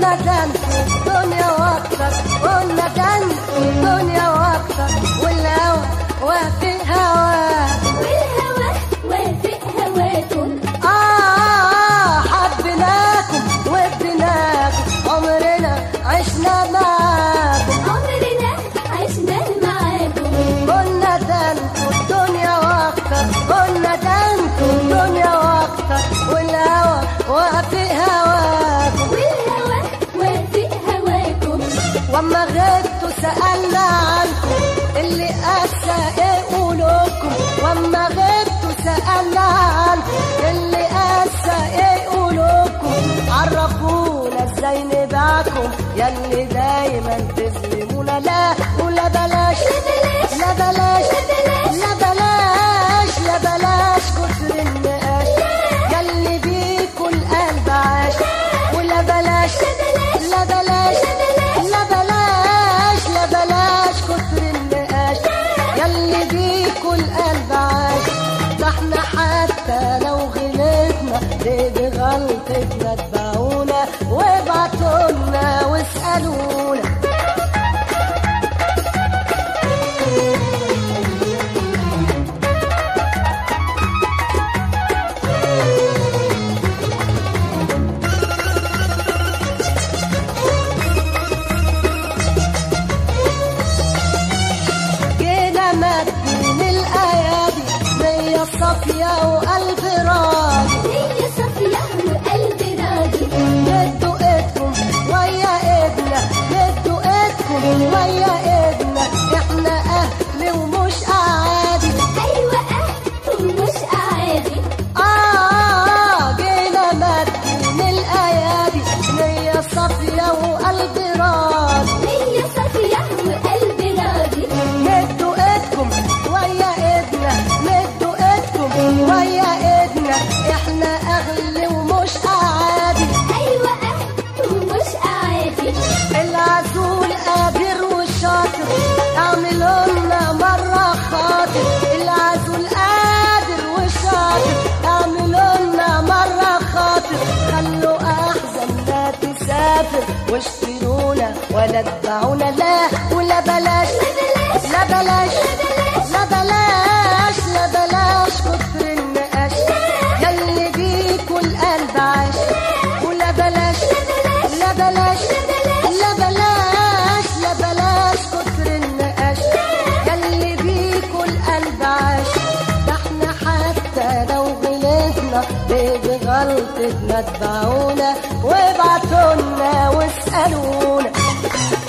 قلنا ده انتوا الدنيا واكتر قلنا ده انتوا الدنيا واكتر والهوى وافق هواكم والهوى وافق هواكم آه حبيناكم وديناكم عمرنا عشنا معاكم عمرنا عشنا معاكم قلنا ده انتوا الدنيا واكتر قلنا ده انتوا الدنيا واكتر والهوى وافق هواكم والهوى وافق هواكم واما غبتوا سألنا عنكم اللي قاسى ايه قولوكم واما غبتوا سألنا عنكم اللي قاسى ايه قولوكم عرفونا ازاي نبعكم ياللي دايما تظلمونا لا ولا بلاش لا بلاش لا بلاش لا بلاش كتر النقاش ياللي بيكوا القلب عاش ولا بلاش لا بلاش لا بلاش لا بلاش كتر النقاش ياللي بيكوا القلب عاش ده احنا حتى لو غلطنا ليه بغلطتنا اتبعونا وابعتولنا واسألونا جينا مدين الأيادي نية صافية وقلب راضي هي صافية وقلب راضي مدوا ايدكم ويا ايدنا مدوا ايدكم ويا ايدنا احنا اهل ومش اعادي أيوة أهل مش أعادي اه جينا مدين الايادي نية صافية وقلب راضي هي صافية وقلب راضي مدوا ايدكم ويا ايدنا مدوا ايدكم ويا ايدنا احنا اهل ومش اعادي أيوة أهل مش أعادي العزول قادر وشاطر اعملوا لنا مرة خاطر العزول قادر وشاطر اعملوا لنا مرة خاطر خلوا احزن لا تسافر واشترونا ولا تباعونا لا ولا بلاش لا بلاش لا بلاش لا بلاش كتر النقاش ياللي بيكوا القلب عاش ولا بلاش لا بلاش لا بلاش لا بلاش كتر النقاش ياللي بيكوا القلب عاش ده احنا حتى لو غلطنا ليه بغلطتنا اتبعونا وابعتولنا واسألونا